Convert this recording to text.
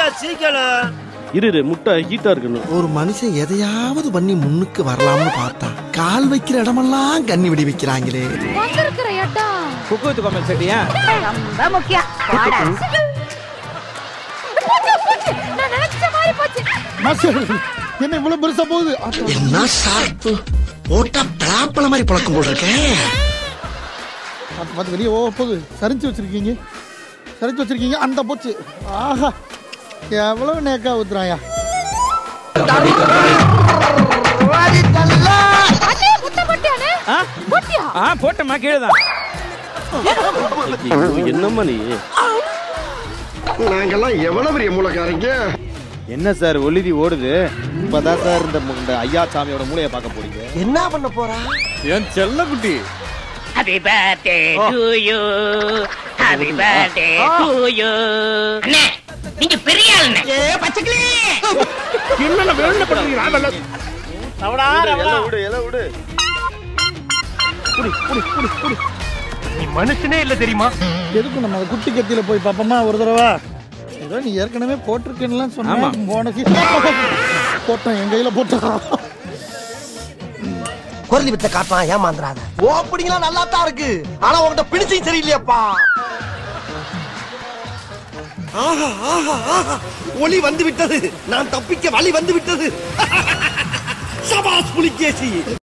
சீக்கிரம் இரு இரு முட்டை ஹீட்டா இருக்கணும் ஒரு மனுஷன் எதையாவது பண்ணி முன்னுக்கு வரலாம்னு பார்த்தா கால் வைக்கிற இடமெல்லாம் கண்ணி விடி வைக்கிறாங்களே வந்திருக்கிற இடம் குக்கு கமல் செட்டியா ரொம்ப முக்கியம் வாடா. போச்சு, போச்சு. நான் நினைச்ச மாதிரி போச்சு மாஸ்டர் என்ன இவ்வளவு பெருசா போகுது என்ன ஷார்ப்பு போட்டா பிளாப்பழ மாதிரி பழக்கம் போல் இருக்கேன் பார்த்து பார்த்து வெளியே ஓ போகுது சரிஞ்சு வச்சிருக்கீங்க சரிஞ்சு வச்சிருக்கீங்க அந்த போச்சு ஆஹா எவ்வளவு நேக்கா ஊத்துறாயா அண்ணே முட்டை போட்டியானே ஆ? போட்டியா ஆ போட்டமா கீழே தான் ஐயோ, என்னம்மா நீ நாங்கெல்லாம் எவ்வளவு பெரிய மூலக்காரங்க என்ன சார் ஒளிதி ஓடுது இப்பதான் சார் இந்த மு- இந்த ஐயா சாமியோட மூளையை பார்க்க போறீங்க என்ன பண்ண போறா என் செல்ல குட்டி happy birthday to you happy birthday to you அண்ணே நீங்க பெரிய ஆளுண்ணே ஏ பச்சைக்கிளி எல்லாம் விடு எல்லாம் விடு எதுக்கு நம்ம அந்த குட்டி கத்தியில போய் பாப்போமா ஒரு தடவை ஏதோ நீ ஏற்கனவே போட்டிருக்கேன்னு ஆமா. சொன்னேன் போன சீ- போட்டேன் என் கையில போட்டான் குரலி வித்த காட்டலாம் ஏமாந்துறாத ஓப்பனிங்லாம் நல்லா தான் இருக்கு ஆனா உன்கிட்ட பிடிச்சும் சரியில்லையாப்பா ஆஹா ஆஹா ஆஹா ஒளி வந்து விட்டது நான் தப்பிக்க வழி வந்து விட்டது சபாஸ் புலிகேசி